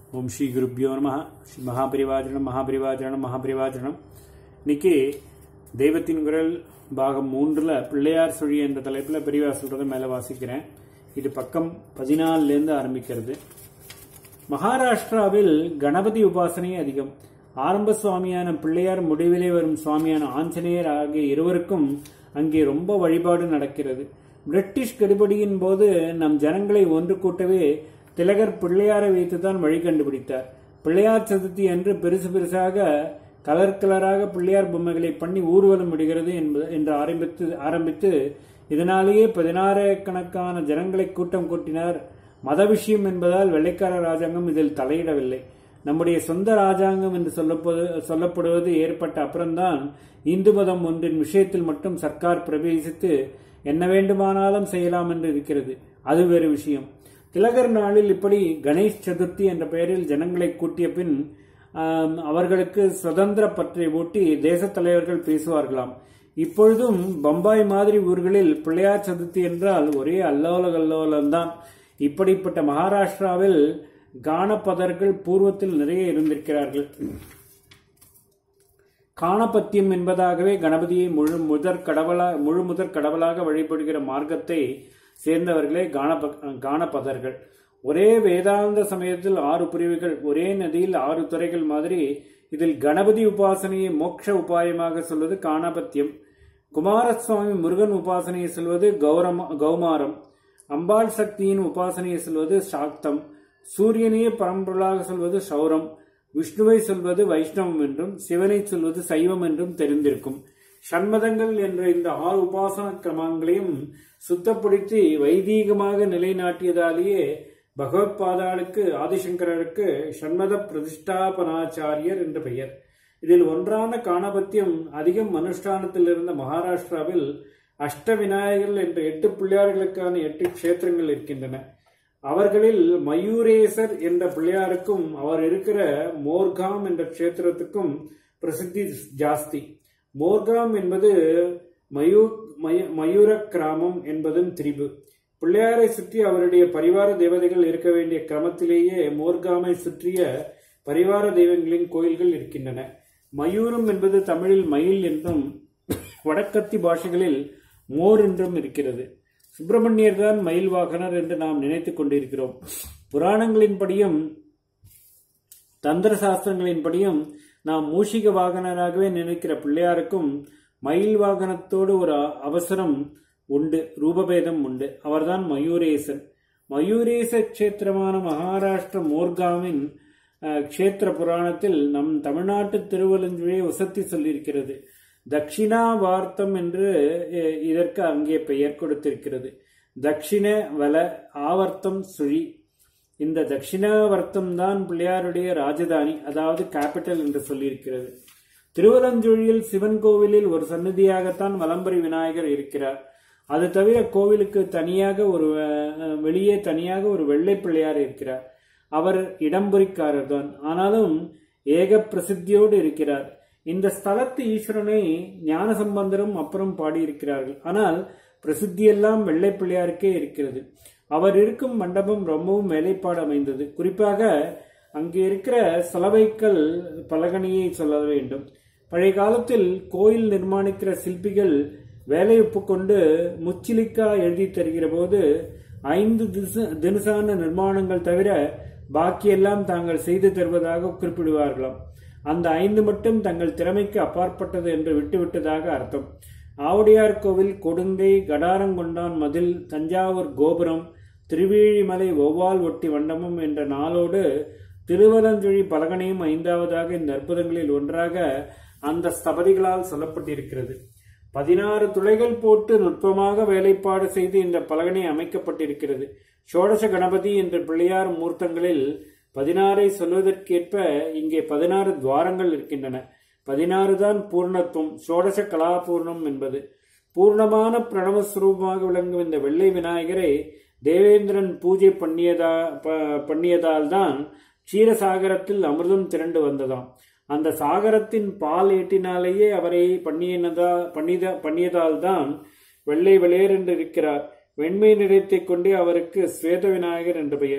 ஓம் ஸ்ரீ குருப்பியோ நம ஸ்ரீ மகாபரிவாஜனம் மகாபரிவாஜனம் மகாபரிவாஜனம் இன்னைக்கு தெய்வத்தின் குரல் பாகம் மூன்றில் பிள்ளையார் சுழி என்ற தலைப்பில் பெரியவா சொல்கிறத மேலே வாசிக்கிறேன் இது பக்கம் பதினாலிருந்து ஆரம்பிக்கிறது மகாராஷ்டிராவில் கணபதி உபாசனை அதிகம் ஆரம்ப சுவாமியான பிள்ளையார் முடிவிலே வரும் சுவாமியான ஆஞ்சநேயர் ஆகிய இருவருக்கும் அங்கே ரொம்ப வழிபாடு நடக்கிறது பிரிட்டிஷ் கெடுபடியின் போது நம் ஜனங்களை ஒன்று கூட்டவே திலகர் பிள்ளையாரை வைத்துதான் வழி கண்டுபிடித்தார் பிள்ளையார் சதுர்த்தி அன்று பெருசு பெருசாக கலர் கலராக பிள்ளையார் பொம்மைகளை பண்ணி ஊர்வலம் விடுகிறது என்பது என்று ஆரம்பித்து ஆரம்பித்து இதனாலேயே பதினாயிரக்கணக்கான ஜனங்களை கூட்டம் கூட்டினார் மத விஷயம் என்பதால் வெள்ளைக்கார ராஜாங்கம் இதில் தலையிடவில்லை நம்முடைய சொந்த ராஜாங்கம் என்று சொல்லப்பது- சொல்லப்படுவது ஏற்பட்ட அப்புறம்தான் இந்து மதம் ஒன்றின் விஷயத்தில் மட்டும் சர்க்கார் பிரவேசித்து என்ன வேண்டுமானாலும் செய்யலாம் என்று இருக்கிறது அது வேறு விஷயம் திலகர் நாளில் இப்படி கணேஷ் சதுர்த்தி என்ற பெயரில் ஜனங்களை கூட்டிய பின் ஆம், அவர்களுக்கு சுதந்திர பற்றை ஊட்டி தேசத் தலைவர்கள் பேசுவார்களாம் இப்பொழுதும் பம்பாய் மாதிரி ஊர்களில் பிள்ளையார் சதுர்த்தி என்றால் ஒரே அல்லோல கல்லோலம்தான் இப்படிப்பட்ட மகாராஷ்டிராவில் கானபதர்கள் பூர்வத்தில் நிறைய இருந்திருக்கிறார்கள் காணபத்தியம் என்பதாகவே கணபதியை முழு முதற் கடவுளா முழு முதற் கடவுளாக வழிபடுகிற மார்க்கத்தை சேர்ந்தவர்களே காணப காணபதர்கள் ஒரே வேதாந்த சமயத்தில் ஆறு பிரிவுகள் ஒரே நதியில் ஆறு துறைகள் மாதிரி இதில் கணபதி உபாசனையை மோட்ச உபாயமாக சொல்வது காணபத்தியம் குமாரசுவாமி முருகன் உபாசனையை சொல்வது கௌரம கௌமாரம் அம்பாள் சக்தியின் உபாசனையை சொல்வது சாக்தம் சூரியனையே பரம்பொருளாக சொல்வது சௌரம் விஷ்ணுவை சொல்வது வைஷ்ணவம் என்றும் சிவனை சொல்வது சைவம் என்றும் தெரிந்திருக்கும் சண்மதங்கள் என்ற இந்த ஆறு உபாசன கிரமங்களையும் சுத்தப்படுத்தி வைதீகமாக நிலைநாட்டியதாலேயே பகவத்பாதாளுக்கு ஆதிசங்கரருக்கு சண்மத பிரதிஷ்டாபனாச்சாரியர் என்ற பெயர் இதில் ஒன்றான காணபத்தியம் அதிகம் அனுஷ்டானத்தில் இருந்த மகாராஷ்டிராவில் அஷ்ட விநாயகர்கள் என்ற எட்டு பிள்ளையார்களுக்கான எட்டு க்ஷேத்திரங்கள் இருக்கின்றன அவர்களில் மயூரேசர் என்ற பிள்ளையாருக்கும் அவர் இருக்கிற மோர்காம் என்ற க்ஷேத்திரத்துக்கும் பிரசித்தி ஜாஸ்தி மோர்காம் என்பது மயூ மய- மயூர கிராமம் என்பதும் திரிபு பிள்ளையாரை சுற்றி அவருடைய பரிவார தேவதைகள் இருக்க வேண்டிய கிரமத்திலேயே மோர்காமை சுற்றிய பரிவார தெய்வங்களின் கோயில்கள் இருக்கின்றன மயூரம் என்பது தமிழில் மயில் என்றும் வடக்கத்தி பாஷைகளில் மோர் என்றும் இருக்கிறது சுப்பிரமணியர் தான் மயில் வாகனர் என்று நாம் நினைத்துக் கொண்டிருக்கிறோம் புராணங்களின்படியும் தந்திர சாஸ்திரங்களின்படியும் நாம் மூஷிக வாகனராகவே நினைக்கிற பிள்ளையாருக்கும் மயில் வாகனத்தோடு ஒரு அ- அவசரம் உண்டு ரூபபேதம் உண்டு அவர்தான் மயூரேசன் மயூரேச க்ஷேத்திரமான மகாராஷ்டிர மோர்காவின் அஹ், க்ஷேத்திர புராணத்தில் நம் தமிழ்நாட்டு திருவலஞ்சுழியை உசத்தி சொல்லியிருக்கிறது தக்ஷிணா வார்த்தம் என்று அஹ், இதற்கு அங்கே பெயர் கொடுத்திருக்கிறது தக்ஷிண வல ஆவர்த்தம் சுழி இந்த தட்சிணாவர்த்தம் தான் பிள்ளையாருடைய ராஜதானி அதாவது கேபிட்டல் என்று சொல்லியிருக்கிறது திருவலஞ்சொழியில் சிவன் கோவிலில் ஒரு சன்னதியாகத்தான் வலம்பரி விநாயகர் இருக்கிறார் அது தவிர கோவிலுக்கு தனியாக ஒரு அஹ், வெளியே தனியாக ஒரு வெள்ளை பிள்ளையார் இருக்கிறார் அவர் இடம்புரிக்காரர் தான் ஆனாலும் ஏக பிரசித்தியோடு இருக்கிறார் இந்த ஸ்தலத்து ஈஸ்வரனை ஞான சம்பந்தரும் அப்புறம் பாடியிருக்கிறார்கள் ஆனால் பிரசித்தியெல்லாம் வெள்ளை பிள்ளையாருக்கே இருக்கிறது அவர் இருக்கும் மண்டபம் ரொம்பவும் வேலைப்பாடு அமைந்தது குறிப்பாக அங்கே இருக்கிற சலவைக்கல் பலகணியை சொல்ல வேண்டும் பழைய காலத்தில் கோயில் நிர்மாணிக்கிற சிற்பிகள் வேலை ஒப்புக்கொண்டு முச்சிலிக்கா எழுதி தருகிற போது ஐந்து திச- தினுசான நிர்மாணங்கள் தவிர பாக்கியெல்லாம் தாங்கள் செய்து தருவதாக குறிப்பிடுவார்களாம் அந்த ஐந்து மட்டும் தங்கள் திறமைக்கு அப்பாற்பட்டது என்று விட்டுவிட்டதாக அர்த்தம் ஆவுடையார் கோவில் கொடுங்கை கடாரங்கொண்டான் மதில் தஞ்சாவூர் கோபுரம் திருவேழிமலை ஒவ்வால் ஒட்டி மண்டபம் என்ற நாளோடு திருவலஞ்சுழி பலகனையும் ஐந்தாவதாக இந்த அற்புதங்களில் ஒன்றாக அந்த ஸ்தபதிகளால் சொல்லப்பட்டிருக்கிறது பதினாறு துளைகள் போட்டு நுட்பமாக வேலைப்பாடு செய்து இந்த பலகனை அமைக்கப்பட்டிருக்கிறது ஷோடச கணபதி என்ற பிள்ளையார் மூர்த்தங்களில் பதினாறை சொல்வதற்கேற்ப இங்கே பதினாறு துவாரங்கள் இருக்கின்றன பதினாறு தான் பூர்ணத்துவம் ஷோடச கலாபூர்ணம் என்பது பூர்ணமான பிரணவஸ்வரூபமாக விளங்கும் இந்த வெள்ளை விநாயகரை தேவேந்திரன் பூஜை பண்ணியதா ப- பண்ணியதால் தான் க்ஷீரசாகரத்தில் அமிர்தம் திரண்டு வந்ததாம் அந்த சாகரத்தின் பால் ஏட்டினாலேயே அவரை பண்ணியனதா பண்ணியதா பண்ணியதால் தான் வெள்ளை வெளியேர் என்று இருக்கிறார் வெண்மை நிறத்தைக் கொண்டே அவருக்கு ஸ்வேத விநாயகர் என்று பெயர்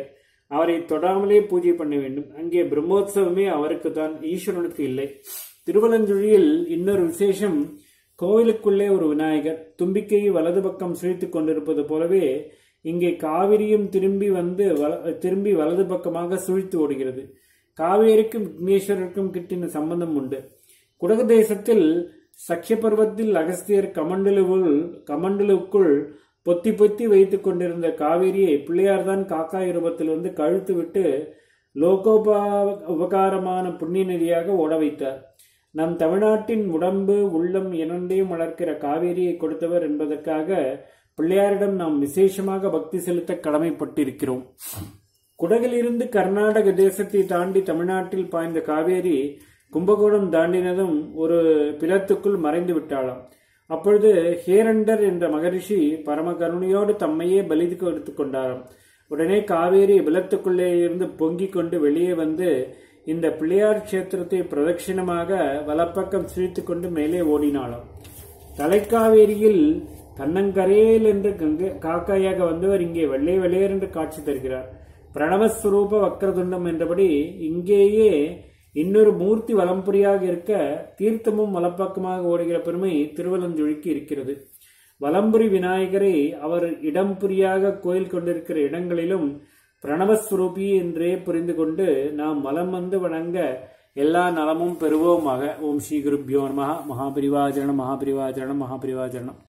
அவரை தொடாமலே பூஜை பண்ண வேண்டும் அங்கே பிரம்மோற்சவமே அவருக்கு தான் ஈஸ்வரனுக்கு இல்லை திருவலஞ்சுழியில் இன்னொரு விசேஷம் கோவிலுக்குள்ளே ஒரு விநாயகர் தும்பிக்கையை வலது பக்கம் சுழித்துக் கொண்டிருப்பது போலவே இங்கே காவிரியும் திரும்பி வந்து வல- திரும்பி வலது பக்கமாக சுழித்து ஓடுகிறது காவேரிக்கும் விக்னேஸ்வரருக்கும் கிட்டின சம்பந்தம் உண்டு குடகு தேசத்தில் சக்கிய பர்வத்தில் அகஸ்தியர் கமண்டலுவுள் கமண்டலுக்குள் பொத்தி பொத்தி வைத்துக் கொண்டிருந்த காவேரியை பிள்ளையார்தான் காக்காய் ரூபத்தில் வந்து கழுத்து விட்டு லோகோபா உபகாரமான புண்ணிய நதியாக ஓட வைத்தார் நம் தமிழ்நாட்டின் உடம்பு உள்ளம் இரண்டையும் வளர்க்கிற காவேரியை கொடுத்தவர் என்பதற்காக பிள்ளையாரிடம் நாம் விசேஷமாக பக்தி செலுத்த கடமைப்பட்டிருக்கிறோம் குடகிலிருந்து கர்நாடக தேசத்தை தாண்டி தமிழ்நாட்டில் பாய்ந்த காவேரி கும்பகோணம் தாண்டினதும் ஒரு பிலத்துக்குள் மறைந்து விட்டாளாம் அப்பொழுது ஹேரண்டர் என்ற மகரிஷி பரம கருணையோடு தம்மையே பலி எடுத்துக் கொண்டாராம் உடனே காவேரி பிலத்துக்குள்ளே இருந்து பொங்கிக் கொண்டு வெளியே வந்து இந்த பிள்ளையார் கஷேத்திரத்தை பிரதட்சிணமாக வலப்பக்கம் சிரித்துக் கொண்டு மேலே ஓடினாளாம் தலைக்காவேரியில் தன்னங்கரையில் என்று கங்க- காக்காயாக வந்தவர் இங்கே வெள்ளை வெள்ளையர் என்று காட்சி தருகிறார் பிரணவஸ்வரூப வக்ரதுண்டம் என்றபடி இங்கேயே இன்னொரு மூர்த்தி வலம்புரியாக இருக்க தீர்த்தமும் வலப்பக்கமாக ஓடுகிற பெருமை திருவலஞ்சுழிக்கு இருக்கிறது வலம்புரி விநாயகரை அவர் இடம்புரியாக கோயில் கொண்டிருக்கிற இடங்களிலும் பிரணவஸ்வரூபி என்றே புரிந்து கொண்டு நாம் மலம் வந்து வணங்க எல்லா நலமும் பெறுவோமாக ஓம் ஸ்ரீ குருப்பியோ நம மகாபிரிவாஜரணம் மகாபிரிவாஜரணம் மகாபிரிவாஜரணம்